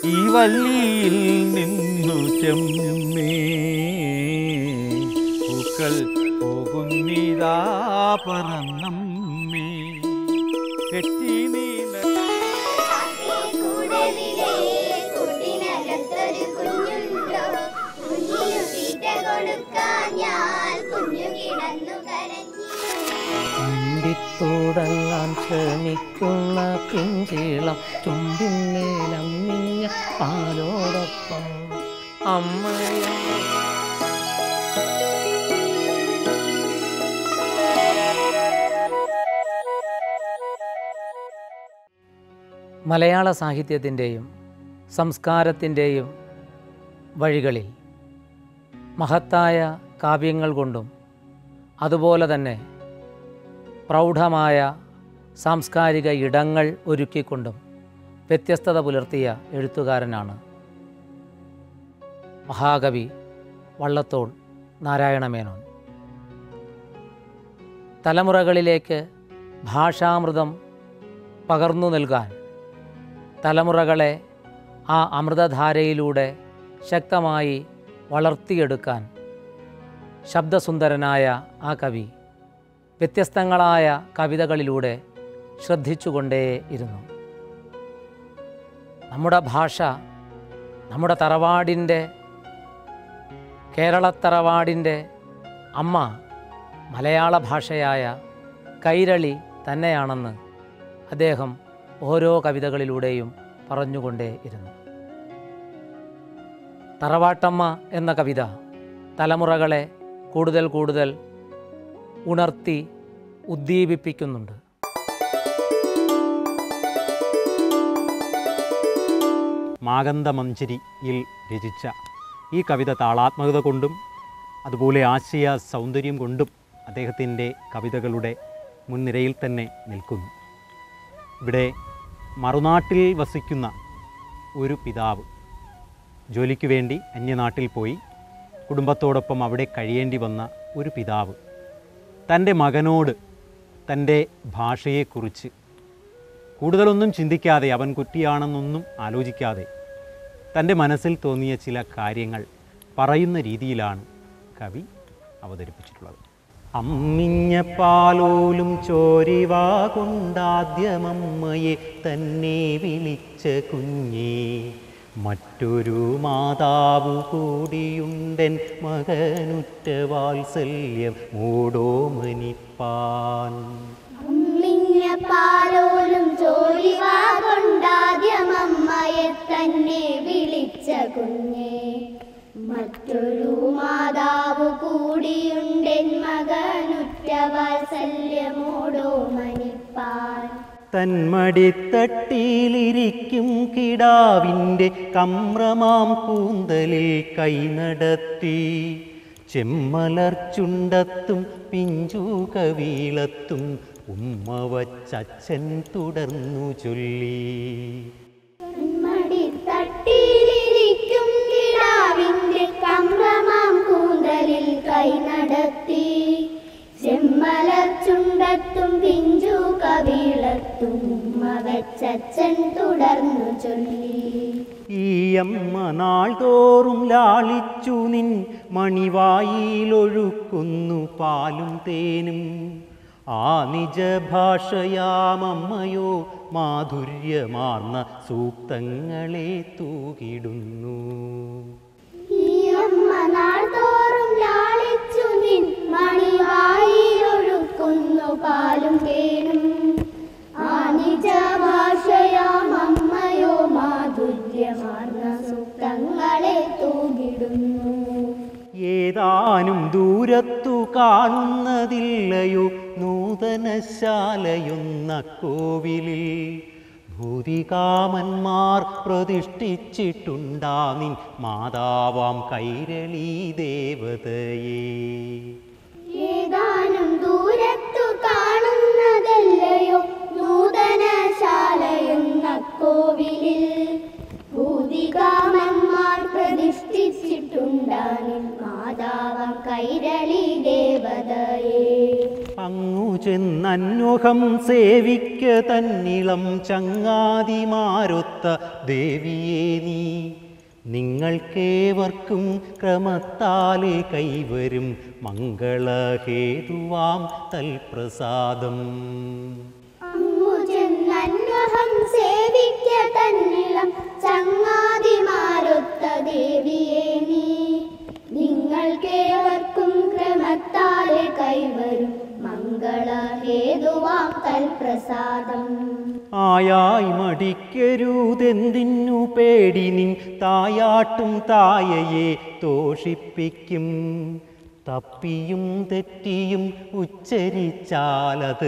ഈ വള്ളിയിൽ നിന്നു ചെമ്മേ പൂക്കൾ പോകുന്നിതാ പറന്നമ്മേ തെറ്റി നീല കൂടലിലെ കൂട്ടിനകത്തൊരു കുഞ്ഞുണ്ടോ കുഞ്ഞിനു തീറ്റ കൊടുക്കാൻ ഞാൻ കുഞ്ഞു കിടന്നു കരഞ്ഞു മിണ്ടിത്തുടങ്ങാൻ ശ്രമിക്കുന്ന പിഞ്ചീളം ചുണ്ടിന്മേലമ്മിഞ്ഞ പാലോടൊപ്പം അമ്മയോ മലയാള സാഹിത്യത്തിൻ്റെയും സംസ്കാരത്തിൻ്റെയും വഴികളിൽ മഹത്തായ കാവ്യങ്ങൾ കൊണ്ടും അതുപോലെ തന്നെ പ്രൗഢമായ സാംസ്കാരിക ഇടങ്ങൾ ഒരുക്കിക്കൊണ്ടും വ്യത്യസ്തത പുലർത്തിയ എഴുത്തുകാരനാണ് മഹാകവി വള്ളത്തോൾ നാരായണമേനോൻ തലമുറകളിലേക്ക് ഭാഷാമൃതം പകർന്നു നൽകാൻ തലമുറകളെ ആ അമൃതധാരയിലൂടെ ശക്തമായി വളർത്തിയെടുക്കാൻ ശബ്ദസുന്ദരനായ ആ കവി വ്യത്യസ്തങ്ങളായ കവിതകളിലൂടെ ശ്രദ്ധിച്ചുകൊണ്ടേയിരുന്നു നമ്മുടെ ഭാഷ നമ്മുടെ തറവാടിൻ്റെ കേരളത്തറവാടിൻ്റെ അമ്മ മലയാള ഭാഷയായ കൈരളി തന്നെയാണെന്ന് അദ്ദേഹം ഓരോ കവിതകളിലൂടെയും പറഞ്ഞുകൊണ്ടേയിരുന്നു തറവാട്ടമ്മ എന്ന കവിത തലമുറകളെ കൂടുതൽ കൂടുതൽ ഉണർത്തി ഉദ്ദീപിപ്പിക്കുന്നുണ്ട് മാഗന്ധമഞ്ചരിയിൽ രചിച്ച ഈ കവിത താളാത്മകത കൊണ്ടും അതുപോലെ ആശയ സൗന്ദര്യം കൊണ്ടും അദ്ദേഹത്തിൻ്റെ കവിതകളുടെ മുൻനിരയിൽ തന്നെ നിൽക്കുന്നു ഇവിടെ മറുനാട്ടിൽ വസിക്കുന്ന ഒരു പിതാവ് ജോലിക്ക് വേണ്ടി അന്യനാട്ടിൽ പോയി കുടുംബത്തോടൊപ്പം അവിടെ കഴിയേണ്ടി വന്ന ഒരു പിതാവ് തൻ്റെ മകനോട് തൻ്റെ ഭാഷയെക്കുറിച്ച് കൂടുതലൊന്നും ചിന്തിക്കാതെ അവൻ കുട്ടിയാണെന്നൊന്നും ആലോചിക്കാതെ തൻ്റെ മനസ്സിൽ തോന്നിയ ചില കാര്യങ്ങൾ പറയുന്ന രീതിയിലാണ് കവി അവതരിപ്പിച്ചിട്ടുള്ളത് അമ്മിഞ്ഞ പാലോലും ചോരിവാ കൊണ്ടാദ്യമമ്മയെ തന്നെ വിളിച്ച കുഞ്ഞേ മറ്റൊരു മാതാവ് കൂടിയുണ്ടൻ മകനുറ്റ വാത്സല്യം മൂടോമനിപ്പാൻ അമ്മിഞ്ഞ പാലോലും ചോരിവാ കൊണ്ടാദ്യമമ്മയെ തന്നെ വിളിച്ച കുഞ്ഞെ മറ്റൊരു മാതാവ് കൂടിയുണ്ടെൻ മകനുറ്റ വാത്സല്യമോടോ മനിപ്പാൻ തന്മടിത്തട്ടിയിലിരിക്കും കിടാവിൻ്റെ കമ്രമാം കൂന്തലിൽ കൈ നടത്തി ചെമ്മലർച്ചുണ്ടത്തും പിഞ്ചു കവീളത്തും ഉമ്മ വച്ചച്ഛൻ തുടർന്നു ചൊല്ലി മടിത്തട്ടിയിലിരിക്കും കിടാവിന്റെ കമ്രമാം കൂന്തലിൽ കൈ നടത്തി ചെമ്മലർ ചുണ്ടത്തും പിഞ്ചു കവിളത്തും മകച്ചച്ഛൻ തുടർന്നു ചൊല്ലി ഈ അമ്മ നാൾതോറും ലാളിച്ചു നിൻ മണിവായിലൊഴുക്കുന്നു പാലും തേനും ആ നിജഭാഷയാമമ്മയോ മാധുര്യമാർന്ന സൂക്തങ്ങളെ തൂകിടുന്നു ഈ അമ്മ നാൾതോറും ലാളിച്ചു നിൻ മണിവായിലൊഴുക്കുന്നു പാലും തേനും ആ നിജ ഭാഷയാം അമ്മയോ മാധുര്യമാർന്ന സൂക്തങ്ങളെ തൂകിടുന്നു ഏതാനും ദൂരത്തു കാണുന്നതില്ലയോ നൂതനശാലയൊന്ന കോവിലിൽ ഭൂതികാമന്മാർ പ്രതിഷ്ഠിച്ചിട്ടുണ്ടാ നിൻ മാതാവാം കൈരളീ ദേവതയെ ഏതാനും ദൂരത്തു കാണുന്നതല്ലയോ നൂതനശാലയെന്ന കോവിലിൽ ഭൂതികാമന്മാർ പ്രതിഷ്ഠിച്ചിട്ടുണ്ടാനിൻ മാതാവം കൈരളി ദേവതയെ അങ്ങു ചെന്നന്വഹം സേവിക്ക തന്നിളം ചങ്ങാതിമാരൊത്ത ദേവിയെ നീ നിങ്ങൾക്കേവർക്കും ക്രമത്താലെ കൈവരും മംഗളഹേതുവാം തൽപ്രസാദം അങ്ങു ചെന്നന്വഹം സേവിക്ക തന്നിളം ചങ്ങാതിമാരൊത്ത ദേവിയെ നീ നിങ്ങൾക്കേവർക്കും ക്രമത്താലെ കൈവരും മംഗളഹേതുവാം തൽപ്രസാദം ആയായി മടിക്കരുതെന്തിനു പേടി നിൻ തായാട്ടും തായയെ തോഷിപ്പിക്കും തപ്പിയും തെറ്റിയും ഉച്ചരിച്ചാലത്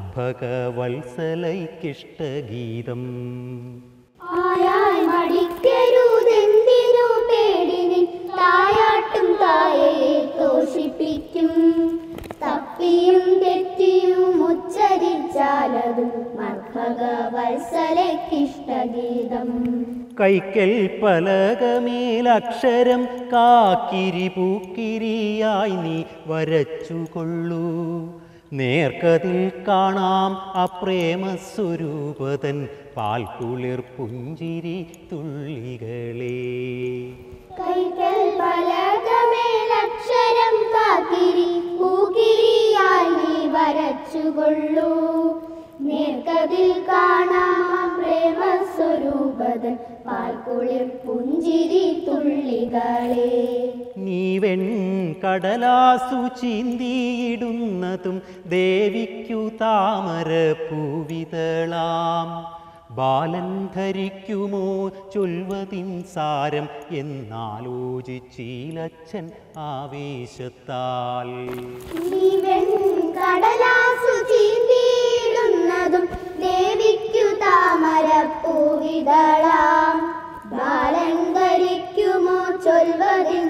അർഭകവത്സലൈക്കിഷ്ടഗീതം ആയാൽ മടിക്കരുതെന്തിനു പേടിനി തായാട്ടും തായയെ തോഷിപ്പിക്കും തപ്പിയും തെറ്റിയും ഉച്ചരിച്ചാലത് മർഭക വത്സലക്കിഷ്ടഗീതം കൈക്കൽ പലകമേലക്ഷരം കാക്കിരി പൂക്കിരിയായി നീ വരച്ചുകൊള്ളൂ നേർക്കതിൽ കാണാം അപ്രേമസ്വരൂപതൻ പാൽക്കുളിർ പുഞ്ചിരി തുള്ളികളേ കൈക്കൽ പലകമേലക്ഷരം കാത്തിരി പൂക്കിരിയായി നീ വരച്ചുകൊള്ളൂ നേർക്കതിൽ കാണാം പ്രേമസ്വരൂപതൻ പാൽക്കുളിർ പുഞ്ചിരി തുള്ളികളെ നീ വെൺ കടലാസു ചീന്തിയിടുന്നതും ദേവിക്കു താമര പൂവിതളാം ബാലൻ ധരിക്കുമോ ചൊൽവതിൻ സാരം എന്നാലോചിച്ചീലച്ഛൻ ആവേശത്താൽ നീവൻ കടലാസു ചീന്തിയിടുന്നതും ദേവിക്കു താമരപ്പൂവിതളാം ബാലൻ ധരിക്കുമോ ചൊൽവതിൻ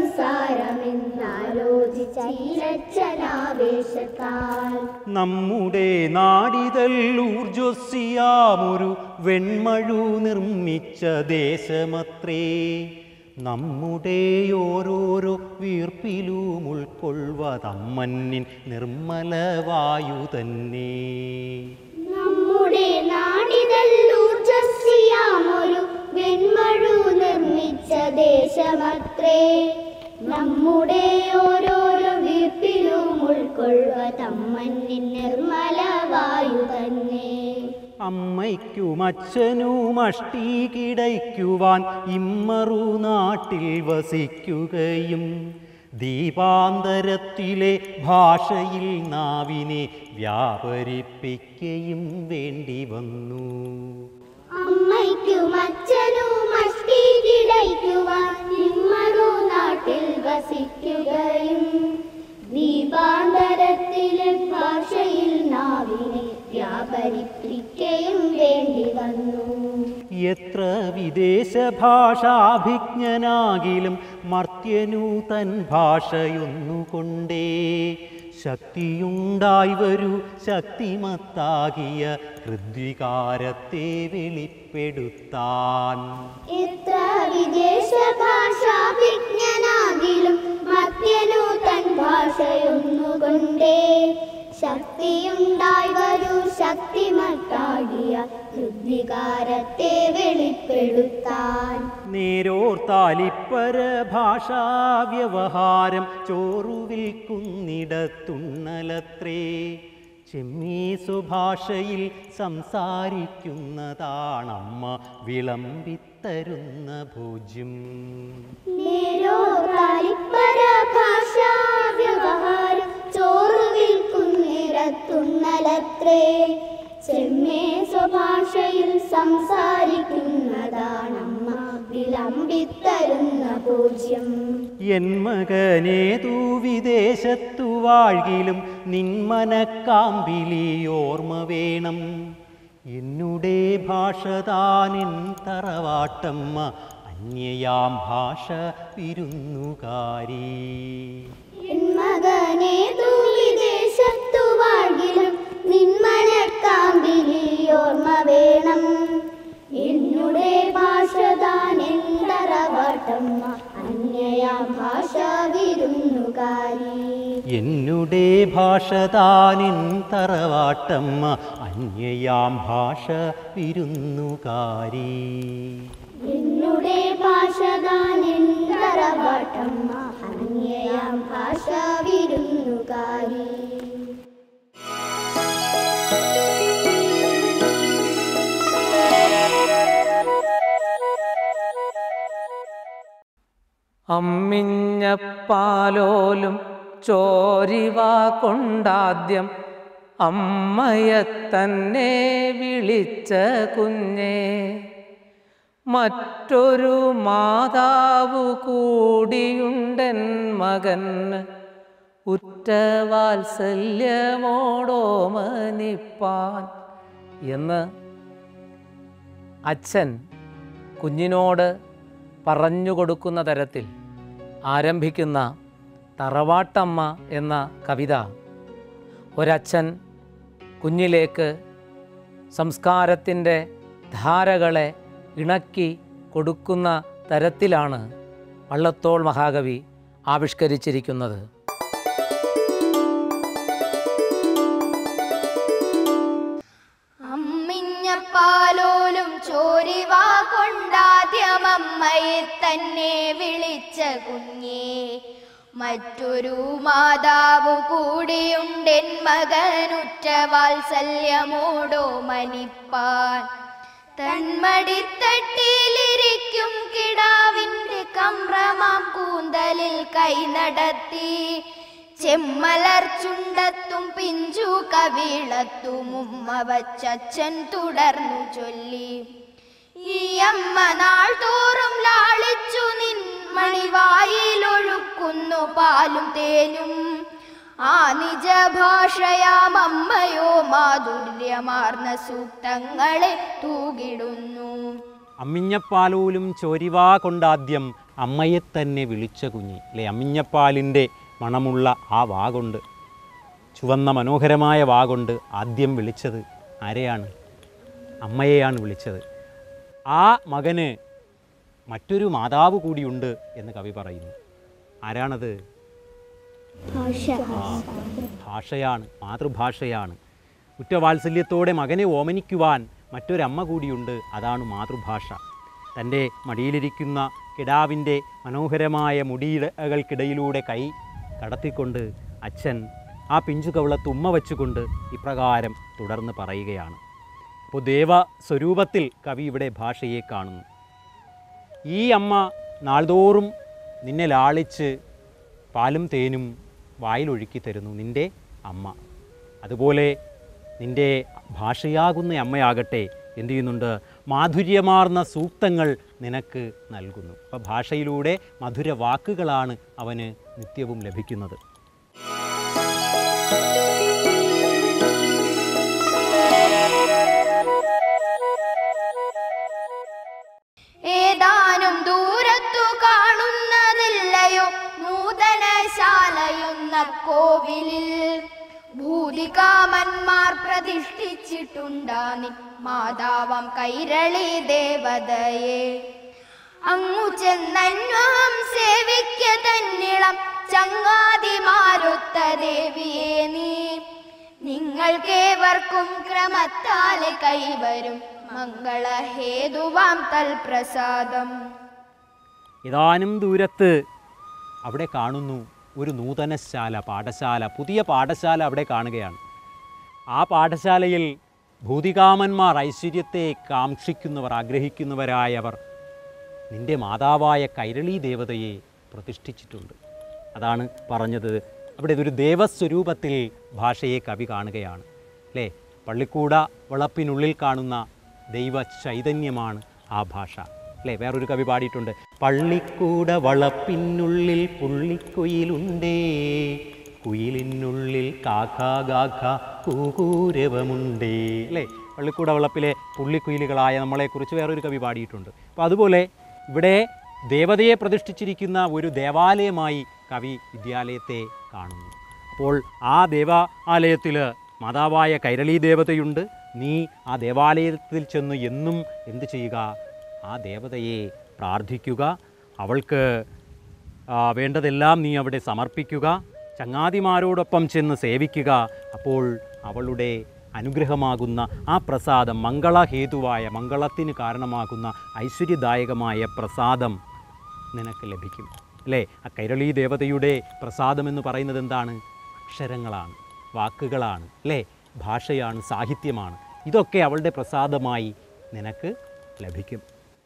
സാരമെന്നാലോചിച്ചനാവേശത്താൽ നമ്മുടെ നാടിതൽ ഊർജസ്വിയാമൊരു വെൺമഴു നിർമ്മിച്ച ദേശമത്രേ നമ്മുടെ ഓരോരോ വീർപ്പിലും ഉൾക്കൊള്ളുവതമ്മന്നിൻ നിർമ്മല വായു തന്നെ നമ്മുടെ നാടിതൽ ഊർജസ്വിയാമൊരു വെൺമഴു നിർമ്മിച്ച ദേശമത്രേ നമ്മുടെ ഓരോരോ വീപ്പിലും ഉൾക്കൊള്ളുക തമ്മന്നിൻ നിർമ്മല വായു തന്നെ അമ്മയ്ക്കും അച്ഛനും അഷ്ടി കിടയ്ക്കുവാൻ ഇമ്മറു നാട്ടിൽ വസിക്കുകയും ദീപാന്തരത്തിലെ ഭാഷയിൽ നാവിനെ വ്യാപരിപ്പിക്കുകയും വേണ്ടി വന്നു അമ്മയ്ക്കും അച്ഛനും അഷ്ടി കിടയ്ക്കുവാൻ നിമ്മറു നാട്ടിൽ വസിക്കുകയും ദീപാന്തരത്തിലെ ഭാഷയിൽ നാവിനെ വ്യാപരിപ്പിക്കുകയും വേണ്ടി വന്നു എത്ര വിദേശ ഭാഷാഭിജ്ഞനാകിലും മർത്യനു തൻ ഭാഷയൊന്നുകൊണ്ടേ ശക്തിയുണ്ടായി വരൂ ശക്തിമത്താകിയ ഹൃദ്വികാരത്തെ വെളിപ്പെടുത്താൻ എത്ര വിദേശ ഭാഷാഭിജ്ഞനാകിലും മത്യനു തൻ ഭാഷയൊന്നുകൊണ്ടേ ശക്തിയുണ്ടായി വരൂ ശക്തിമത്താകിയ ഹൃദ്വികാരത്തെ വെളിപ്പെടുത്താൻ നേരോർത്താലിപ്പര ഭാഷാ വ്യവഹാരം ചോറുവിൽ കുന്നിടത്തുണ്ണലത്രേ ചെമ്മീ സ്വഭാഷയിൽ സംസാരിക്കുന്നതാണമ്മ വിളമ്പിത്തരുന്ന ഭോജ്യം നേരോ താലിപ്പര ഭാഷാ വ്യവഹാരം ചോറ് വിൽക്കുന്നിടത്തുന്നലത്രേ ചെമ്മേ സ്വഭാഷയിൽ സംസാരിക്കുന്നതാണമ്മ വിളമ്പിത്തരുന്ന പൂജ്യം എൻ മകനേതു വിദേശത്തു വാഴ്കിലും നിന്മനക്കാമ്പിലി ഓർമ്മ വേണം എന്നുടെ ഭാഷ താനെൻ തറവാട്ടമ്മ അന്യയാം ഭാഷ വിരുന്നുകാരി എൻ മകനേതു വിദേശത്തു വാഴ്കിലും നിന്മനക്കാമ്പിലി ഓർമ്മ വേണം എന്നുടെ ഭാഷ താൻ എന്തറവാട്ടമ്മ അന്യയാം ഭാഷ വിരുന്നുകാരി എന്നുടെ ഭാഷ താനിൻ തറവാട്ടമ്മ അന്യയാം ഭാഷ വിരുന്നുകാരി എന്നുടെ ഭാഷ താനെന്തറവാട്ടമ്മ അന്യയാം ഭാഷ വിരുന്നുകാരി അമ്മിഞ്ഞപ്പാലോലും ചോരിവ കൊണ്ടാദ്യം അമ്മയെ തന്നെ വിളിച്ച കുഞ്ഞേ മറ്റൊരു മാതാവ് കൂടിയുണ്ടൻ മകന് ഉറ്റവാത്സല്യമോടോമനിപ്പാൻ എന്ന് അച്ഛൻ കുഞ്ഞിനോട് പറഞ്ഞു കൊടുക്കുന്ന തരത്തിൽ ആരംഭിക്കുന്ന തറവാട്ടമ്മ എന്ന കവിത ഒരച്ഛൻ കുഞ്ഞിലേക്ക് സംസ്കാരത്തിൻ്റെ ധാരകളെ ഇണക്കി കൊടുക്കുന്ന തരത്തിലാണ് വള്ളത്തോൾ മഹാകവി ആവിഷ്കരിച്ചിരിക്കുന്നത് അമ്മിഞ്ഞപ്പാലോലും ചോരിവാ കൊണ്ടാദ്യമമ്മയെ തന്നെ വിളിച്ച കുഞ്ഞേ മറ്റൊരു മാതാവ് കൂടിയുണ്ടെൻ മകനുറ്റ വാത്സല്യമോടോ മനിപ്പാൻ തന്മടിത്തട്ടിലിരിക്കും കിടാവിൻ്റെ കമ്രമാം കൂന്തലിൽ കൈ നടത്തി ചെമ്മലർ ചുണ്ടത്തും പിഞ്ചു കവിളത്തും ഉമ്മ വച്ചച്ഛൻ തുടർന്നു ചൊല്ലി ഈ അമ്മ നാൾ തോറും ലാളിച്ചു നിൻ മണിവായിലൊഴുക്കുന്നു പാലും തേനും ആ നിജ ഭാഷയാം അമ്മയോ മാധുര്യമാർന്ന സൂക്തങ്ങളെ തൂകിടുന്നു അമ്മിഞ്ഞപ്പാലോലും ചോരിവാ കൊണ്ടാദ്യം അമ്മയെ തന്നെ വിളിച്ച കുഞ്ഞി അല്ലെ അമ്മിഞ്ഞപ്പാലിൻ്റെ മണമുള്ള ആ വാ കൊണ്ട് ചുവന്ന മനോഹരമായ വാ കൊണ്ട് ആദ്യം വിളിച്ചത് ആരെയാണ് അമ്മയെയാണ് വിളിച്ചത് ആ മകന് മറ്റൊരു മാതാവ് കൂടിയുണ്ട് എന്ന് കവി പറയുന്നു ആരാണത് ആ, ഭാഷയാണ് മാതൃഭാഷയാണ് ഉറ്റവാത്സല്യത്തോടെ മകനെ ഓമനിക്കുവാൻ മറ്റൊരമ്മ കൂടിയുണ്ട് അതാണ് മാതൃഭാഷ തൻ്റെ മടിയിലിരിക്കുന്ന കിടാവിൻ്റെ മനോഹരമായ മുടിയിഴകൾക്കിടയിലൂടെ കൈ കടത്തിക്കൊണ്ട് അച്ഛൻ ആ പിഞ്ചു കവളത്ത് ഉമ്മ വെച്ചുകൊണ്ട് ഇപ്രകാരം തുടർന്ന് പറയുകയാണ് അപ്പോൾ ദേവ സ്വരൂപത്തിൽ കവി ഇവിടെ ഭാഷയെ കാണുന്നു ഈ അമ്മ നാൾതോറും നിന്നെ ലാളിച്ച് പാലും തേനും വായിലൊഴുക്കി തരുന്നു നിൻ്റെ അമ്മ അതുപോലെ നിൻ്റെ ഭാഷയാകുന്ന അമ്മയാകട്ടെ എന്തു ചെയ്യുന്നുണ്ട് മാധുര്യമാർന്ന സൂക്തങ്ങൾ നിനക്ക് നൽകുന്നു അപ്പോൾ ഭാഷയിലൂടെ മധുര വാക്കുകളാണ് അവന് നിത്യവും ലഭിക്കുന്നത് ഏതാനും ദൂരത്തു കാണുന്നതില്ലയോ നൂതന ശാലയുന്ന കോവിലിൽ ഭൂതികാമന്മാർ പ്രതിഷ്ഠിച്ചിട്ടുണ്ടാനി മാതാവം കൈരളി ദേവതയെ അങ്ങു ചെന്നന്വഹം സേവിക്ക തന്നിളം ചങ്ങാതിമാരൊത്ത ദേവിയെ നീ നിങ്ങൾക്കേവർക്കും ക്രമത്താലെ കൈവരും മംഗളഹേതുവാം തൽപ്രസാദം ഏതാനും ദൂരത്ത് അവിടെ കാണുന്നു ഒരു നൂതനശാല പാഠശാല പുതിയ പാഠശാല അവിടെ കാണുകയാണ് ആ പാഠശാലയിൽ ഭൂതികാമന്മാർ ഐശ്വര്യത്തെ കാക്ഷിക്കുന്നവർ ആഗ്രഹിക്കുന്നവരായവർ നിന്റെ മാതാവായ കൈരളി ദേവതയെ പ്രതിഷ്ഠിച്ചിട്ടുണ്ട് അതാണ് പറഞ്ഞത് അവിടെ ഒരു ദേവസ്വരൂപത്തിൽ ഭാഷയെ കവി കാണുകയാണ് അല്ലേ പള്ളിക്കൂട വളപ്പിനുള്ളിൽ കാണുന്ന ദൈവ ചൈതന്യമാണ് ആ ഭാഷ അല്ലേ വേറൊരു കവി പാടിയിട്ടുണ്ട് പള്ളിക്കൂട വളപ്പിനുള്ളിൽ പുള്ളിക്കുയിലുണ്ടേ കുയിലിനുള്ളിൽ കാക്കാ ഗാഖ കൂകൂരവമുണ്ടേ അല്ലേ പള്ളിക്കൂട വളപ്പിലെ പുള്ളിക്കുയിലുകളായ നമ്മളെക്കുറിച്ച് വേറൊരു കവി പാടിയിട്ടുണ്ട് അപ്പോൾ അതുപോലെ ഇവിടെ ദേവതയെ പ്രതിഷ്ഠിച്ചിരിക്കുന്ന ഒരു ദേവാലയമായി കവി വിദ്യാലയത്തെ കാണുന്നു അപ്പോൾ ആ ദേവാലയത്തിൽ മാതാവായ കൈരളീ ദേവതയുണ്ട് നീ ആ ദേവാലയത്തിൽ ചെന്ന് എന്നും എന്ത് ചെയ്യുക ആ ദേവതയെ പ്രാർത്ഥിക്കുക അവൾക്ക് ആ, വേണ്ടതെല്ലാം നീ അവിടെ സമർപ്പിക്കുക ചങ്ങാതിമാരോടൊപ്പം ചെന്ന് സേവിക്കുക അപ്പോൾ അവളുടെ അനുഗ്രഹമാകുന്ന ആ പ്രസാദം മംഗളഹേതുവായ മംഗളത്തിന് കാരണമാകുന്ന ഐശ്വര്യദായകമായ പ്രസാദം നിനക്ക് ലഭിക്കും അല്ലേ ആ കൈരളീ ദേവതയുടെ പ്രസാദമെന്ന് പറയുന്നത് എന്താണ് അക്ഷരങ്ങളാണ് വാക്കുകളാണ് അല്ലേ ഭാഷയാണ് സാഹിത്യമാണ് ഇതൊക്കെ അവളുടെ പ്രസാദമായി നിനക്ക് ലഭിക്കും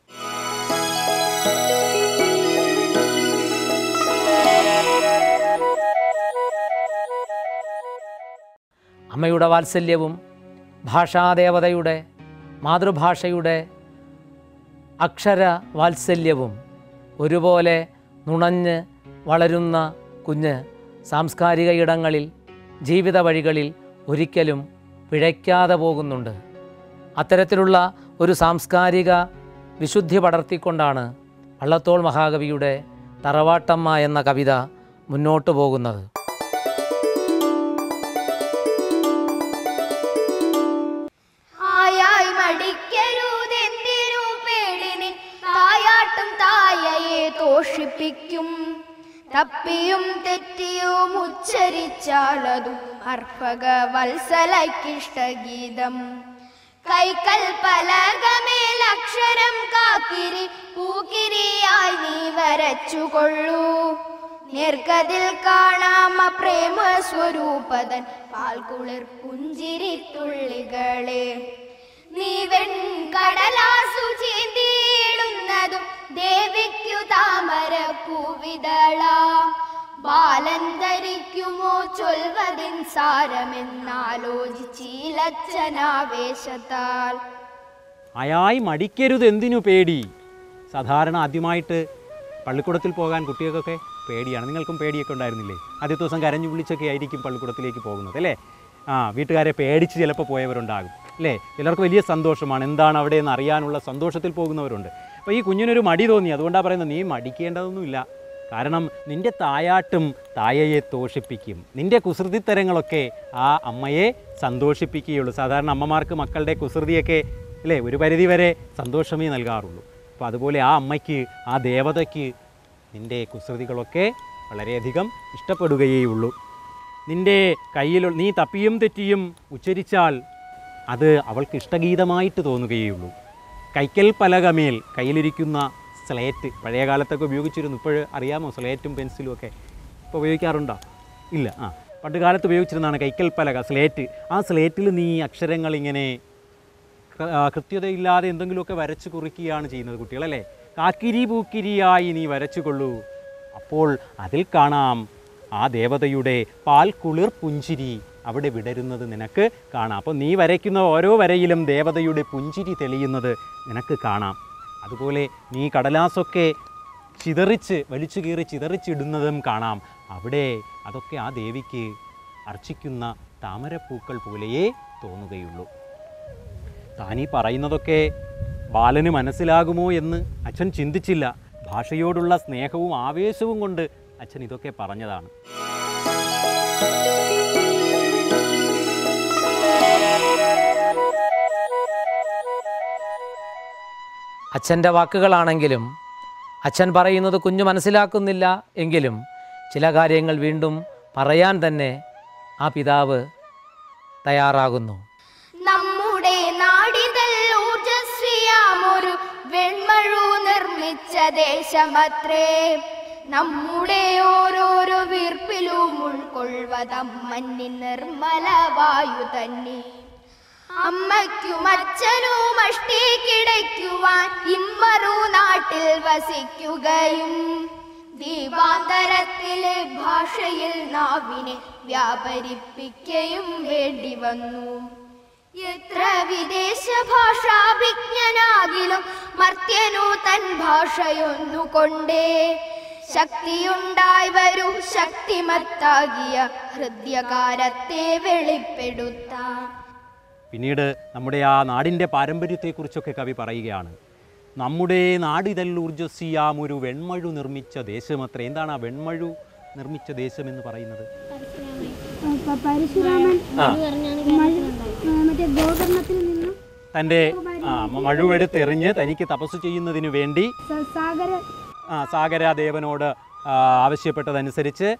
അമ്മയുടെ വാത്സല്യവും ഭാഷാദേവതയുടെ മാതൃഭാഷയുടെ അക്ഷര വാത്സല്യവും ഒരുപോലെ നുണഞ്ഞ് വളരുന്ന കുഞ്ഞ് സാംസ്കാരിക ഇടങ്ങളിൽ ജീവിത വഴികളിൽ ഒരിക്കലും പിഴയ്ക്കാതെ പോകുന്നുണ്ട് അത്തരത്തിലുള്ള ഒരു സാംസ്കാരിക വിശുദ്ധി പടർത്തിക്കൊണ്ടാണ് വള്ളത്തോൾ മഹാകവിയുടെ തറവാട്ടമ്മ എന്ന കവിത മുന്നോട്ടു പോകുന്നത് ആയായി മടിക്കരുതെന്തിനു പേടിനി തായാട്ടും തായയെ തോഷിപ്പിക്കും തപ്പിയും തെറ്റിയും ഉച്ചരിച്ചാലതും അർപ്പക വത്സലക്കിഷ്ടഗീതം കൈക്കൽ പലകമേൽ അക്ഷരം കാക്കിരി പൂക്കിരിയായി നീ വരച്ചുകൊള്ളൂ നേർക്കതിൽ കാണാമ പ്രേമ സ്വരൂപതൻ പാൽക്കുളിർ പുഞ്ചിരി തുള്ളികളെ നീ വെൺകടലാസു ചീന്തിയിടുന്നതും ദേവിക്കു താമര പൂവിതള ബാലൻ ധരിക്കുമോ ചൊൽവതിൻ സാരമെന്നാലോചിച്ചീലച്ചനാവേശത്താൽ അയായി മടിക്കരുത് എന്തിനു പേടി സാധാരണ ആദ്യമായിട്ട് പള്ളിക്കൂടത്തിൽ പോകാൻ കുട്ടികൾക്കൊക്കെ പേടിയാണ് നിങ്ങൾക്കും പേടിയൊക്കെ ഉണ്ടായിരുന്നില്ലേ ആദ്യത്തെ ദിവസം കരഞ്ഞു വിളിച്ചൊക്കെ ആയിരിക്കും പള്ളിക്കൂടത്തിലേക്ക് പോകുന്നത് അല്ലേ ആ വീട്ടുകാരെ പേടിച്ച് ചിലപ്പോൾ പോയവരുണ്ടാകും അല്ലേ ചിലർക്ക് വലിയ സന്തോഷമാണ് എന്താണ് അവിടെ എന്ന് അറിയാനുള്ള സന്തോഷത്തിൽ പോകുന്നവരുണ്ട് അപ്പോൾ ഈ കുഞ്ഞിനൊരു മടി തോന്നി അതുകൊണ്ടാണ് പറയുന്നത് നീ മടിക്കേണ്ടതൊന്നുമില്ല കാരണം നിന്റെ തായാട്ടും തായയെ തോഷിപ്പിക്കും നിന്റെ കുസൃതിത്തരങ്ങളൊക്കെ ആ അമ്മയെ സന്തോഷിപ്പിക്കുകയുള്ളൂ സാധാരണ അമ്മമാർക്ക് മക്കളുടെ കുസൃതിയൊക്കെ അല്ലേ ഒരു പരിധി വരെ സന്തോഷമേ നൽകാറുള്ളൂ അപ്പോൾ അതുപോലെ ആ അമ്മയ്ക്ക് ആ ദേവതയ്ക്ക് നിന്റെ കുസൃതികളൊക്കെ വളരെയധികം ഇഷ്ടപ്പെടുകയേ ഉള്ളൂ നിന്റെ കയ്യിൽ നീ തപ്പിയും തെറ്റിയും ഉച്ചരിച്ചാൽ അത് അവൾക്ക് ഇഷ്ടഗീതമായിട്ട് തോന്നുകയുള്ളൂ കൈക്കൽ പലകമേൽ കയ്യിലിരിക്കുന്ന സ്ലേറ്റ് പഴയ കാലത്തൊക്കെ ഉപയോഗിച്ചിരുന്നു ഇപ്പോൾ അറിയാമോ സ്ലേറ്റും പെൻസിലും ഒക്കെ ഇപ്പോൾ ഉപയോഗിക്കാറുണ്ടോ ഇല്ല ആ പണ്ട് കാലത്ത് ഉപയോഗിച്ചിരുന്നതാണ് കൈക്കൽ പലക സ്ലേറ്റ് ആ സ്ലേറ്റിൽ നീ അക്ഷരങ്ങൾ ഇങ്ങനെ കൃ- ആ, കൃത്യതയില്ലാതെ എന്തെങ്കിലുമൊക്കെ വരച്ച് കുറിക്കുകയാണ് ചെയ്യുന്നത് കുട്ടികളല്ലേ കാക്കിരി പൂക്കിരിയായി നീ വരച്ചുകൊള്ളൂ അപ്പോൾ അതിൽ കാണാം ആ ദേവതയുടെ പാൽ കുളിർ പുഞ്ചിരി അവിടെ വിടരുന്നത് നിനക്ക് കാണാം അപ്പോൾ നീ വരയ്ക്കുന്ന ഓരോ വരയിലും ദേവതയുടെ പുഞ്ചിരി തെളിയുന്നത് നിനക്ക് കാണാം അതുപോലെ നീ കടലാസൊക്കെ ചിതറിച്ച് വലിച്ചു കീറി ചിതറിച്ചിടുന്നതും കാണാം അവിടെ അതൊക്കെ ആ ദേവിക്ക് അർച്ചിക്കുന്ന താമരപ്പൂക്കൾ പോലെയേ തോന്നുകയുള്ളൂ താനീ പറയുന്നതൊക്കെ ബാലന് മനസ്സിലാകുമോ എന്ന് അച്ഛൻ ചിന്തിച്ചില്ല ഭാഷയോടുള്ള സ്നേഹവും ആവേശവും കൊണ്ട് അച്ഛൻ ഇതൊക്കെ പറഞ്ഞതാണ് അച്ഛൻ്റെ വാക്കുകളാണെങ്കിലും അച്ഛൻ പറയുന്നത് കുഞ്ഞു മനസ്സിലാക്കുന്നില്ല എങ്കിലും ചില കാര്യങ്ങൾ വീണ്ടും പറയാൻ തന്നെ ആ പിതാവ് തയ്യാറാകുന്നു നമ്മുടെ നാടിതൽ ഊർജസ്വിയാമൊരു വെൺമഴു നിർമ്മിച്ച ദേശമത്രേ നമ്മുടെ ഓരോരോ വീർപ്പിലും ഉൾക്കൊള്ളുവതമ്മന്നിൻ നിർമ്മല വായു തന്നെ അമ്മയ്ക്കും അച്ഛനും അഷ്ടി കിടയ്ക്കുവാൻ ഇമ്മറു നാട്ടിൽ വസിക്കുകയും ദീപാന്തരത്തിലെ ഭാഷയിൽ നാവിനെ വ്യാപരിപ്പിക്കുകയും വേണ്ടി വന്നു എത്ര വിദേശ ഭാഷാഭിജ്ഞനാകിലും മർത്യനു തൻ ഭാഷയൊന്നുകൊണ്ടേ ശക്തിയുണ്ടായി വരൂ ശക്തിമത്താകിയ ഹൃദയകാരത്തെ വെളിപ്പെടുത്താൻ പിന്നീട് നമ്മുടെ ആ നാടിൻ്റെ പാരമ്പര്യത്തെക്കുറിച്ചൊക്കെ കവി പറയുകയാണ് നമ്മുടെ നാടിതൽ ഊർജസ്വിയാം ഒരു വെൺമഴു നിർമ്മിച്ച ദേശമത്രേ എന്താണ് ആ വെൺമഴു നിർമ്മിച്ച ദേശം എന്ന് പറയുന്നത് പ- പരശുരാമൻ മഴ- മറ്റേ ഗോകർണത്തിൽ നിന്നും തൻ്റെ ആ മഴുവെടുത്തെറിഞ്ഞ് തനിക്ക് തപസ് ചെയ്യുന്നതിന് വേണ്ടി സ- സാഗര ആ, സാഗരാദേവനോട് ആ, ആവശ്യപ്പെട്ടതനുസരിച്ച്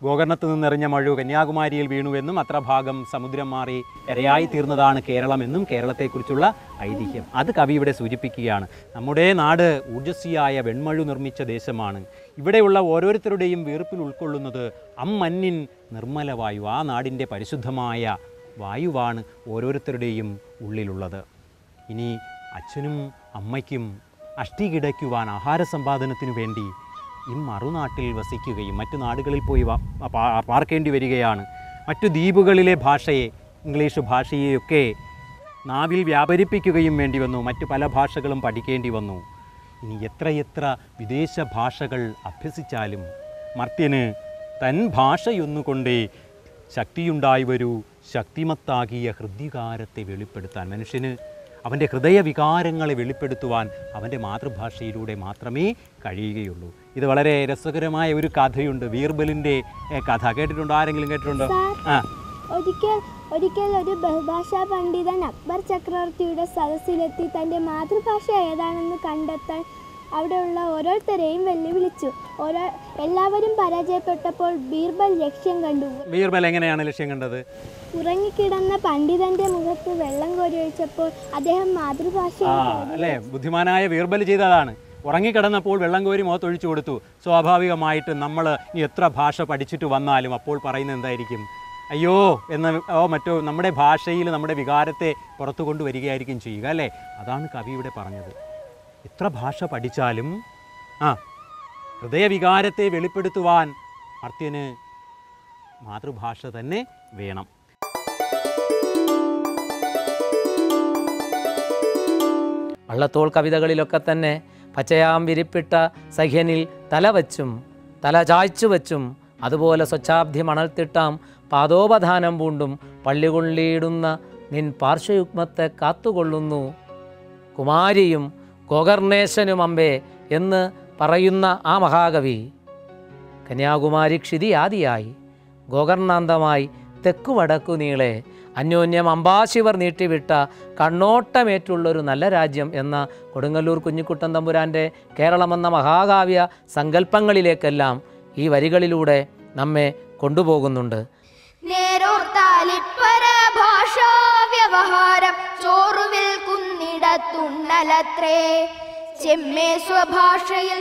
ഗോകർണത്ത് നിന്നെറിഞ്ഞ മഴു കന്യാകുമാരിയിൽ വീണുവെന്നും അത്ര ഭാഗം സമുദ്രം മാറി ഇരയായി തീർന്നതാണ് കേരളമെന്നും കേരളത്തെക്കുറിച്ചുള്ള ഐതിഹ്യം അത് കവി ഇവിടെ സൂചിപ്പിക്കുകയാണ് നമ്മുടെ നാട് ഊർജസ്വിയായ വെൺമഴു നിർമ്മിച്ച ദേശമാണ് ഇവിടെയുള്ള ഓരോരുത്തരുടെയും വീർപ്പിൽ ഉൾക്കൊള്ളുന്നത് അമ്മന്നിൻ നിർമ്മല വായു ആ നാടിൻ്റെ പരിശുദ്ധമായ വായുവാണ് ഓരോരുത്തരുടെയും ഉള്ളിലുള്ളത് ഇനി അച്ഛനും അമ്മയ്ക്കും അഷ്ടി കിടയ്ക്കുവാൻ ആഹാര സമ്പാദനത്തിനു വേണ്ടി ഈ മറുനാട്ടിൽ വസിക്കുകയും മറ്റു നാടുകളിൽ പോയി വ- പാ- പാർക്കേണ്ടി വരികയാണ് മറ്റു ദ്വീപുകളിലെ ഭാഷയെ ഇംഗ്ലീഷ് ഭാഷയെയൊക്കെ നാവിൽ വ്യാപരിപ്പിക്കുകയും വേണ്ടി വന്നു മറ്റു പല ഭാഷകളും പഠിക്കേണ്ടി വന്നു ഇനി എത്രയെത്ര വിദേശ ഭാഷകൾ അഭ്യസിച്ചാലും മർത്യന് തൻ ഭാഷയൊന്നുകൊണ്ടേ ശക്തിയുണ്ടായി വരൂ ശക്തിമത്താകിയ ഹൃദ്യകാരത്തെ വെളിപ്പെടുത്താൻ മനുഷ്യന് അവൻ്റെ ഹൃദയവികാരങ്ങളെ വെളിപ്പെടുത്തുവാൻ അവൻ്റെ മാതൃഭാഷയിലൂടെ മാത്രമേ കഴിയുകയുള്ളൂ ഇത് വളരെ രസകരമായ ഒരു കഥയുണ്ട് ബീർബലിൻ്റെ ഏ, കഥ കേട്ടിട്ടുണ്ടോ ആരെങ്കിലും കേട്ടിട്ടുണ്ടോ ആ ഒരിക്കൽ ഒരിക്കൽ ഒരു ബഹുഭാഷാ പണ്ഡിതൻ അക്ബർ ചക്രവർത്തിയുടെ സദസ്സിലെത്തി തൻ്റെ മാതൃഭാഷ ഏതാണെന്ന് കണ്ടെത്താൻ അവിടെയുള്ള ഓരോരുത്തരെയും വെല്ലുവിളിച്ചു ഓരോ എല്ലാവരും പരാജയപ്പെട്ടപ്പോൾ ബീർബൽ ലക്ഷ്യം കണ്ടു ബീർബൽ എങ്ങനെയാണ് ലക്ഷ്യം കണ്ടത് ഉറങ്ങിക്കിടന്ന പണ്ഡിതന്റെ മുഖത്ത് വെള്ളം കോരി ഒഴിച്ചപ്പോൾ അദ്ദേഹം ആ മാതൃഭാഷയിൽ അല്ലേ ബുദ്ധിമാനായ ബീർബൽ ചെയ്തതാണ് ഉറങ്ങിക്കിടന്നപ്പോൾ വെള്ളം കോരി മുഖത്തൊഴിച്ചു കൊടുത്തു സ്വാഭാവികമായിട്ട് നമ്മൾ ഇനി എത്ര ഭാഷ പഠിച്ചിട്ട് വന്നാലും അപ്പോൾ പറയുന്നത് എന്തായിരിക്കും അയ്യോ എന്ന ഓ മറ്റോ നമ്മുടെ ഭാഷയിൽ നമ്മുടെ വികാരത്തെ പുറത്തു കൊണ്ടുവരികയായിരിക്കും ചെയ്യുക അല്ലേ അതാണ് കവി ഇവിടെ പറഞ്ഞത് എത്ര ഭാഷ പഠിച്ചാലും ആ ഹൃദയവികാരത്തെ വെളിപ്പെടുത്തുവാൻ മർത്യന് മാതൃഭാഷ തന്നെ വേണം വള്ളത്തോൾ കവിതകളിലൊക്കെ തന്നെ പച്ചയാം വിരിപ്പിട്ട സഹ്യനിൽ തലവച്ചും തല ചായ്ച്ചു വച്ചും അതുപോലെ സ്വച്ഛാബ്ദി മണൽത്തിട്ടാം പാദോപധാനം പൂണ്ടും പള്ളികൊള്ളിയിടുന്ന നിൻ പാർശ്വയുഗ്മത്തെ കാത്തുകൊള്ളുന്നു കുമാരിയും ഗോകർണേശനും അമ്പേ എന്ന് പറയുന്ന ആ മഹാകവി കന്യാകുമാരി ക്ഷിതിയാദിയായി ഗോകർണാന്തമായി തെക്കു വടക്കു നീളെ അന്യോന്യം അമ്പാശിവർ നീട്ടിവിട്ട കണ്ണോട്ടമേറ്റുള്ളൊരു നല്ല രാജ്യം എന്ന കൊടുങ്ങല്ലൂർ കുഞ്ഞിക്കുട്ടൻ തമ്പുരാൻ്റെ കേരളമെന്ന മഹാകാവ്യ സങ്കല്പങ്ങളിലേക്കെല്ലാം ഈ വരികളിലൂടെ നമ്മെ കൊണ്ടുപോകുന്നുണ്ട് നേരോർത്താലിപ്പര ഭാഷാ വ്യവഹാരം ചോറു വിൽക്കുന്നിടത്തുണ്ണലത്രേ ചെമ്മേ സ്വഭാഷയിൽ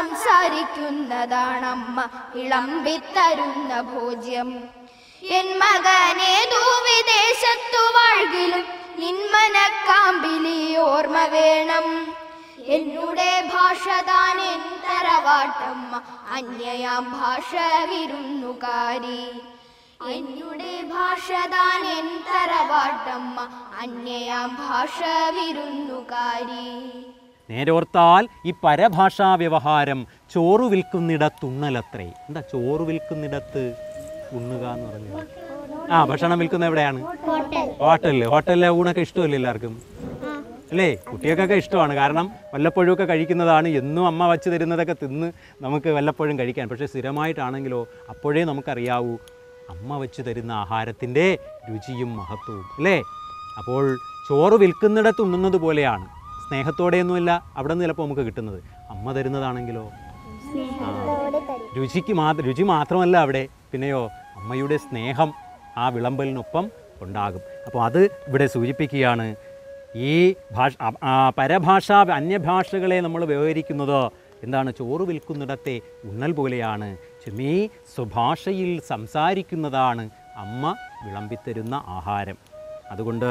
സംസാരിക്കുന്നതാണമ്മ വിളമ്പിത്തരുന്ന ഭോജ്യം എൻ മകനേതു വിദേശത്തു വാഴ്കിലും നിന്മനക്കാമ്പിലി ഓർമ്മ വേണം എന്നുടെ ഭാഷ താൻ എൻ തറവാട്ടമ്മ അന്യയാം ഭാഷ വിരുന്നുകാരി എന്നുടെ ഭാഷ താൻ എൻ തറവാട്ടമ്മ അന്യയാം ഭാഷ വിരുന്നുകാരി നേരോർത്താൽ ഈ പരഭാഷാ വ്യവഹാരം ചോറ് വിൽക്കുന്നിടത്തുണ്ണലത്രേ എന്താ ചോറ് വിൽക്കുന്നിടത്ത് ഉണ്ണുക എന്ന് പറഞ്ഞത് ആ ഭക്ഷണം വിൽക്കുന്ന എവിടെയാണ് ഹോട്ടലിൽ ഹോട്ടലിലെ ഊണൊക്കെ ഇഷ്ടമല്ലേ എല്ലാവർക്കും അല്ലേ കുട്ടികൾക്കൊക്കെ ഇഷ്ടമാണ് കാരണം വല്ലപ്പോഴും ഒക്കെ കഴിക്കുന്നതാണ് എന്നും അമ്മ വച്ച് തരുന്നതൊക്കെ തിന്ന് നമുക്ക് വല്ലപ്പോഴും കഴിക്കാൻ പക്ഷേ സ്ഥിരമായിട്ടാണെങ്കിലോ അപ്പോഴേ നമുക്കറിയാവൂ അമ്മ വെച്ച് തരുന്ന ആഹാരത്തിൻ്റെ രുചിയും മഹത്വവും അല്ലേ അപ്പോൾ ചോറ് വിൽക്കുന്നിടത്ത് ഉണ്ണുന്നത് പോലെയാണ് സ്നേഹത്തോടെയൊന്നുമില്ല അവിടെ നിന്ന് ചിലപ്പോൾ നമുക്ക് കിട്ടുന്നത് അമ്മ തരുന്നതാണെങ്കിലോ ആ. രുചിക്ക് മാത്രം രുചി മാത്രമല്ല അവിടെ പിന്നെയോ അമ്മയുടെ സ്നേഹം ആ വിളമ്പലിനൊപ്പം ഉണ്ടാകും അപ്പോൾ അത് ഇവിടെ സൂചിപ്പിക്കുകയാണ് ഈ ഭാഷ അ- ആ പരഭാഷ അന്യഭാഷകളെ നമ്മൾ വ്യവഹരിക്കുന്നത് എന്താണ് ചോറ് വിൽക്കുന്നിടത്തെ ഉണ്ണൽ പോലെയാണ് ചെമ്മീ സ്വഭാഷയിൽ സംസാരിക്കുന്നതാണ് അമ്മ വിളമ്പിത്തരുന്ന ആഹാരം അതുകൊണ്ട്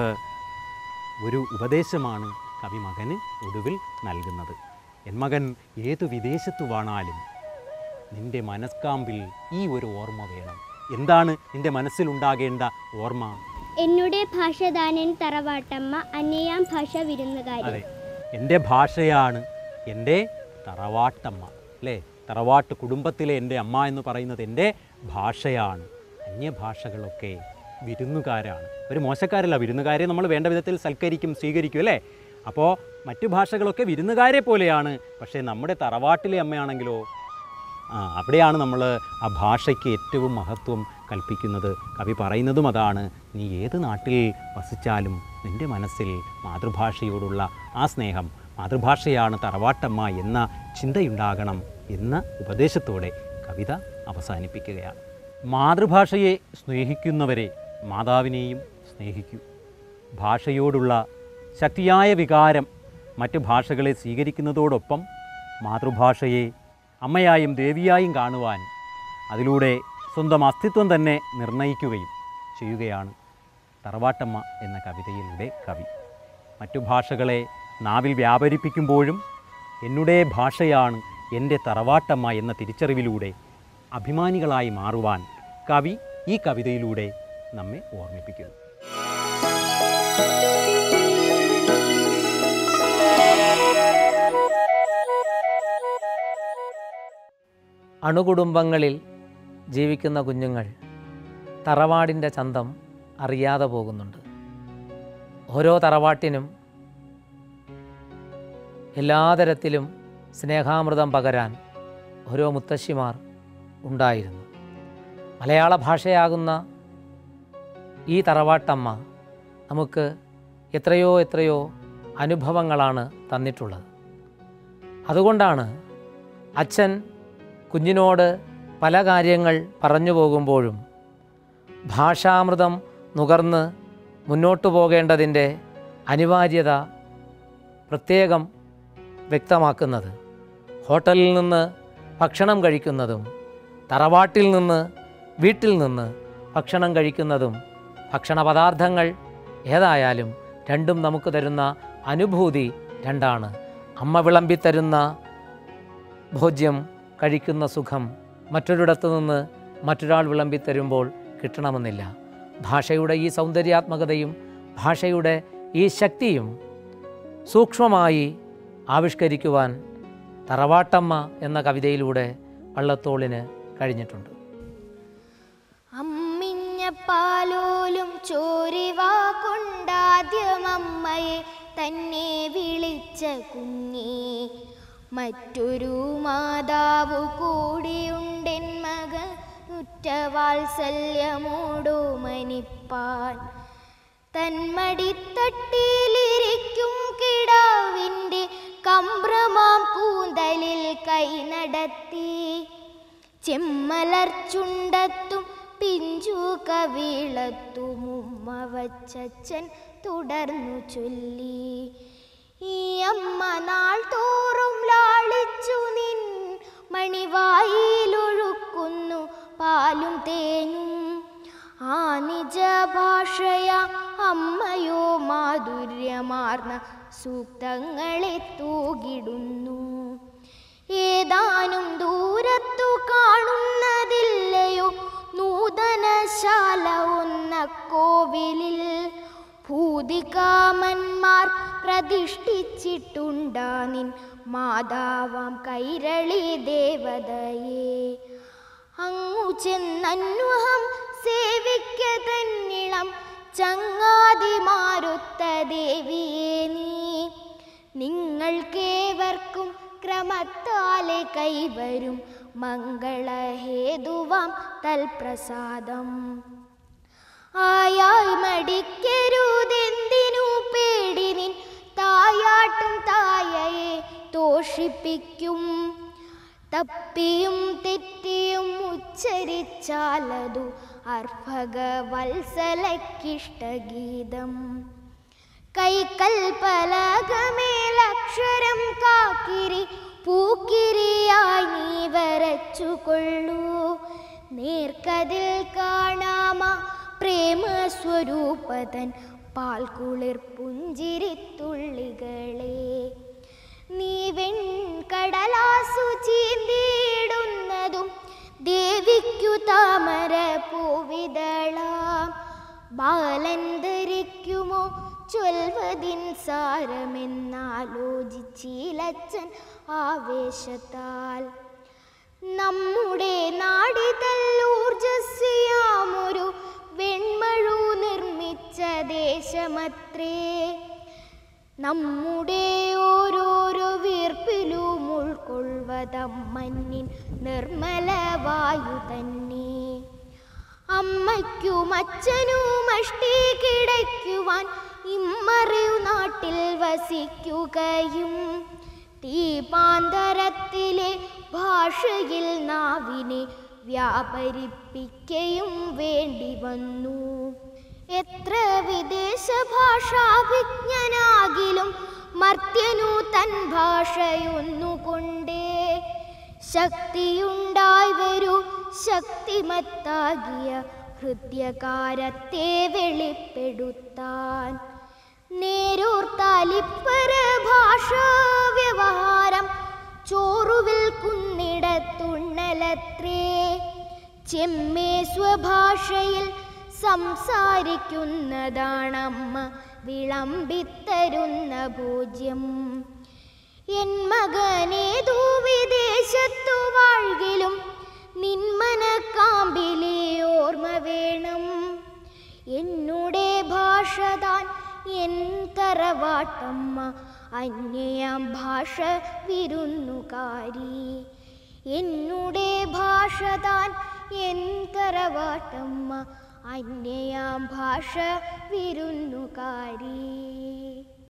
ഒരു ഉപദേശമാണ് കവി മകന് ഒടുവിൽ നൽകുന്നത് എൻ മകൻ ഏതു വിദേശത്തു വാണാലും നിന്റെ മനസ്കാമ്പിൽ ഈ ഒരു ഓർമ്മ വേണം എന്താണ് നിന്റെ മനസ്സിലുണ്ടാകേണ്ട ഓർമ്മ എന്നുടെ ഭാഷ താനൻ തറവാട്ടമ്മ അന്യയാം ഭാഷ വിരുന്നുകാരി അതെ എൻ്റെ ഭാഷയാണ് എൻ്റെ തറവാട്ടമ്മ അല്ലേ തറവാട്ട് കുടുംബത്തിലെ എൻ്റെ അമ്മ എന്ന് പറയുന്നത് എൻ്റെ ഭാഷയാണ് അന്യഭാഷകളൊക്കെ വിരുന്നുകാരാണ് ഒരു മോശക്കാരല്ല വിരുന്നുകാരെ നമ്മൾ വേണ്ട വിധത്തിൽ സൽക്കരിക്കും സ്വീകരിക്കും അല്ലേ അപ്പോൾ മറ്റു ഭാഷകളൊക്കെ വിരുന്നുകാരെ പോലെയാണ് പക്ഷേ നമ്മുടെ തറവാട്ടിലെ അമ്മയാണെങ്കിലോ ആ അവിടെയാണ് നമ്മൾ ആ ഭാഷയ്ക്ക് ഏറ്റവും മഹത്വം കൽപ്പിക്കുന്നത് കവി പറയുന്നതും അതാണ് നീ ഏത് നാട്ടിൽ വസിച്ചാലും നിൻ്റെ മനസ്സിൽ മാതൃഭാഷയോടുള്ള ആ സ്നേഹം മാതൃഭാഷയാണ് തറവാട്ടമ്മ എന്ന ചിന്തയുണ്ടാകണം എന്ന ഉപദേശത്തോടെ കവിത അവസാനിപ്പിക്കുകയാണ് മാതൃഭാഷയെ സ്നേഹിക്കുന്നവരെ മാതാവിനെയും സ്നേഹിക്കൂ ഭാഷയോടുള്ള ശക്തിയായ വികാരം മറ്റ് ഭാഷകളെ സ്വീകരിക്കുന്നതോടൊപ്പം മാതൃഭാഷയെ അമ്മയായും ദേവിയായും കാണുവാൻ അതിലൂടെ സ്വന്തം അസ്തിത്വം തന്നെ നിർണയിക്കുകയും ചെയ്യുകയാണ് തറവാട്ടമ്മ എന്ന കവിതയിലൂടെ കവി മറ്റു ഭാഷകളെ നാവിൽ വ്യാപരിപ്പിക്കുമ്പോഴും എന്നുടെ ഭാഷയാണ് എൻ്റെ തറവാട്ടമ്മ എന്ന തിരിച്ചറിവിലൂടെ അഭിമാനികളായി മാറുവാൻ കവി ഈ കവിതയിലൂടെ നമ്മെ ഓർമ്മിപ്പിക്കുന്നു അണുകുടുംബങ്ങളിൽ ജീവിക്കുന്ന കുഞ്ഞുങ്ങൾ തറവാടിൻ്റെ ചന്തം അറിയാതെ പോകുന്നുണ്ട് ഓരോ തറവാട്ടിനും എല്ലാ തരത്തിലും സ്നേഹാമൃതം പകരാൻ ഓരോ മുത്തശ്ശിമാർ ഉണ്ടായിരുന്നു മലയാള ഭാഷയാകുന്ന ഈ തറവാട്ടമ്മ നമുക്ക് എത്രയോ എത്രയോ അനുഭവങ്ങളാണ് തന്നിട്ടുള്ളത് അതുകൊണ്ടാണ് അച്ഛൻ കുഞ്ഞിനോട് പല കാര്യങ്ങൾ പറഞ്ഞു പോകുമ്പോഴും ഭാഷാമൃതം നുകർന്ന് മുന്നോട്ടു പോകേണ്ടതിൻ്റെ അനിവാര്യത പ്രത്യേകം വ്യക്തമാക്കുന്നത് ഹോട്ടലിൽ നിന്ന് ഭക്ഷണം കഴിക്കുന്നതും തറവാട്ടിൽ നിന്ന് വീട്ടിൽ നിന്ന് ഭക്ഷണം കഴിക്കുന്നതും ഭക്ഷണ പദാർത്ഥങ്ങൾ ഏതായാലും രണ്ടും നമുക്ക് തരുന്ന അനുഭൂതി രണ്ടാണ് അമ്മ വിളമ്പിത്തരുന്ന ഭോജ്യം കഴിക്കുന്ന സുഖം മറ്റൊരിടത്തു നിന്ന് മറ്റൊരാൾ വിളമ്പിത്തരുമ്പോൾ കിട്ടണമെന്നില്ല ഭാഷയുടെ ഈ സൗന്ദര്യാത്മകതയും ഭാഷയുടെ ഈ ശക്തിയും സൂക്ഷ്മമായി ആവിഷ്കരിക്കുവാൻ തറവാട്ടമ്മ എന്ന കവിതയിലൂടെ വള്ളത്തോളിന് കഴിഞ്ഞിട്ടുണ്ട് അമ്മിഞ്ഞ പാലോലും ചോരിവാ കൊണ്ടാദ്യമമ്മയെ തന്നെ വിളിച്ച കുഞ്ഞേ മറ്റൊരു മാതാവ് കൂടിയുണ്ടെൻ മകൻ ഉറ്റവാത്സല്യമോടോ മനിപ്പാൻ തന്മടിത്തട്ടിലിരിക്കും കിടാവിൻ്റെ കമ്പ്രമാം കൂന്തലിൽ കൈ നടത്തി ചെമ്മലർച്ചുണ്ടത്തും പിഞ്ചു കവിളത്തും ഉമ്മ വച്ചച്ഛൻ തുടർന്നു ചൊല്ലി ഈ അമ്മ നാൾ തോറും ലാളിച്ചു നിൻ മണിവായിലൊഴുക്കുന്നു പാലും തേനും ആ നിജ ഭാഷയ അമ്മയോ മാധുര്യമാർന്ന സൂക്തങ്ങളെ തൂകിടുന്നു ഏതാനും ദൂരത്തു കാണുന്നതില്ലയോ നൂതനശാല ഒന്ന കോവിലിൽ ഭൂതികാമന്മാർ പ്രതിഷ്ഠിച്ചിട്ടുണ്ടാ നിൻ മാതാവാം കൈരളി ദേവതയെ അങ്ങു ചെന്നന്വഹം സേവിക്ക തന്നിളം ചങ്ങാതിമാരുത്ത ദേവിയെ നീ നിങ്ങൾക്കേവർക്കും ക്രമത്താലെ കൈവരും മംഗളഹേതുവാം തൽപ്രസാദം ആയായി മടിക്കരുതെന്തിനു പേടി നിൻ തായാട്ടും തായയെ തോഷിപ്പിക്കും തപ്പിയും തെറ്റിയും ഉച്ചരിച്ചാലതു അർഭക വത്സലക്കിഷ്ടഗീതം കൈക്കൽപലകമേലക്ഷരം കാക്കിരി പൂക്കിരിയായി നീ വരച്ചുകൊള്ളൂ നേർക്കതിൽ കാണാമ പ്രേമസ്വരൂപതൻ പാൽക്കുളിർ പുഞ്ചിരിത്തുള്ളികളെ നീ വെൺകടലാസു ചീന്തിയിടുന്നതും ദേവിക്കു താമര പൂവിതളാം ബാലൻ ധരിക്കുമോ ചൊൽവതിൻ സാരമെന്നാലോചിച്ചീലച്ചൻ ആവേശത്താൽ നമ്മുടെ നാടിതല്ലൂർജസ്യാമൊരു വെൺമഴു നിർമ്മിച്ച ദേശമത്രേ നമ്മുടെ ഓരോരോ വീർപ്പിലും ഉൾക്കൊള്ളുവതമ്മന്നിൻ നിർമ്മല വായു തന്നെ അമ്മയ്ക്കും അച്ഛനും അഷ്ടി കിടയ്ക്കുവാൻ ഇമ്മറിയു നാട്ടിൽ വസിക്കുകയും തീപാന്തരത്തിലെ ഭാഷയിൽ നാവിനെ വ്യാപരിപ്പിക്കയും വേണ്ടി വന്നു എത്ര വിദേശ ഭാഷാവിജ്ഞനാകിലും മർത്യനു തൻ ഭാഷയൊന്നുകൊണ്ടേ ശക്തിയുണ്ടായി വരൂ ശക്തിമത്താകിയ ഹൃദ്യകാരത്തെ വെളിപ്പെടുത്താൻ നേരൂർത്താലിപ്പര ഭാഷാ വ്യവഹാരം ചോറുവിൽ കുന്നിടത്തുണ്ണലത്രേ ചെമ്മേ സ്വഭാഷയിൽ സംസാരിക്കുന്നതാണമ്മ വിളമ്പിത്തരുന്ന ഭോജ്യം എൻ മകനേതോ വിദേശത്തു വാഴ്കിലും നിന്മനക്കാമ്പിലെ ഓർമ്മ വേണം എന്നുടെ ഭാഷ താൻ എൻ തറവാട്ടമ്മ അന്യയാം ഭാഷ വിരുന്നുകാരി എന്നുടെ ഭാഷ താൻ എൻ തറവാട്ടമ്മ അന്യയാം ഭാഷ വിരുന്നുകാരി